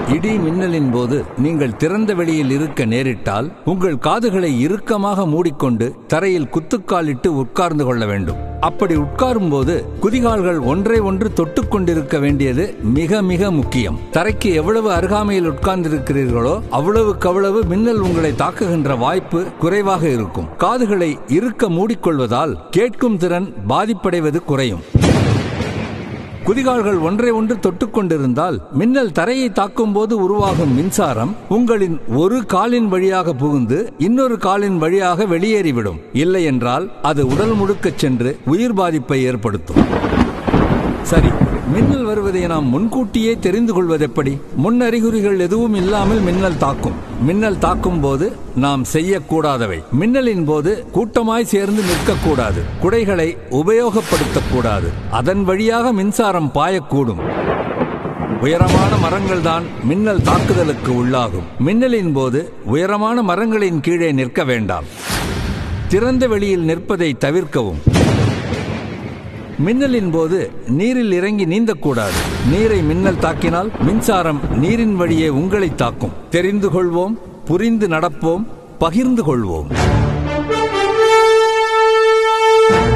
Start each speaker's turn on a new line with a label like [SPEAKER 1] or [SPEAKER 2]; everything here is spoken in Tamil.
[SPEAKER 1] இடி மின்னலின் போது நீங்கள் திறந்த வெளியில் இருக்க நேரிட்டால் உங்கள் காதுகளை இறுக்கமாக மூடிக்கொண்டு தரையில் குத்துக்காலிட்டு உட்கார்ந்து கொள்ள வேண்டும் அப்படி உட்காரும் போது குதிகால்கள் ஒன்றை ஒன்று தொட்டுக் கொண்டிருக்க வேண்டியது மிக மிக முக்கியம் தரைக்கு எவ்வளவு அருகாமையில் உட்கார்ந்திருக்கிறீர்களோ அவ்வளவுக்கு அவ்வளவு மின்னல் உங்களை தாக்குகின்ற வாய்ப்பு குறைவாக இருக்கும் காதுகளை இறுக்க மூடிக்கொள்வதால் கேட்கும் திறன் பாதிப்படைவது குறையும் குதிகால்கள் ஒன்றை ஒன்று தொட்டுக் கொண்டிருந்தால் மின்னல் தரையை தாக்கும் போது உருவாகும் மின்சாரம் உங்களின் ஒரு காலின் வழியாக புகுந்து இன்னொரு காலின் வழியாக வெளியேறிவிடும் இல்லை என்றால் அது உடல் முழுக்கச் சென்று உயிர் பாதிப்பை ஏற்படுத்தும் சரி மின்னல் வருவதை நாம் முன்கூட்டியே தெரிந்து கொள்வதெப்படி முன் அறிகுறிகள் எதுவும் இல்லாமல் மின்னல் தாக்கும் மின்னல் தாக்கும் போது நாம் செய்யக்கூடாதவை மின்னலின் போது கூட்டமாய் சேர்ந்து நிற்கக்கூடாது குடைகளை உபயோகப்படுத்தக்கூடாது அதன் வழியாக மின்சாரம் பாயக்கூடும் உயரமான மரங்கள் தான் மின்னல் தாக்குதலுக்கு உள்ளாகும் மின்னலின் போது உயரமான மரங்களின் கீழே நிற்க வேண்டாம் திறந்த வெளியில் நிற்பதை தவிர்க்கவும் மின்னலின் போது நீரில் இறங்கி நீந்தக்கூடாது நீரை மின்னல் தாக்கினால் மின்சாரம் நீரின் வழியே உங்களை தாக்கும் தெரிந்து கொள்வோம் புரிந்து நடப்போம் பகிர்ந்து கொள்வோம்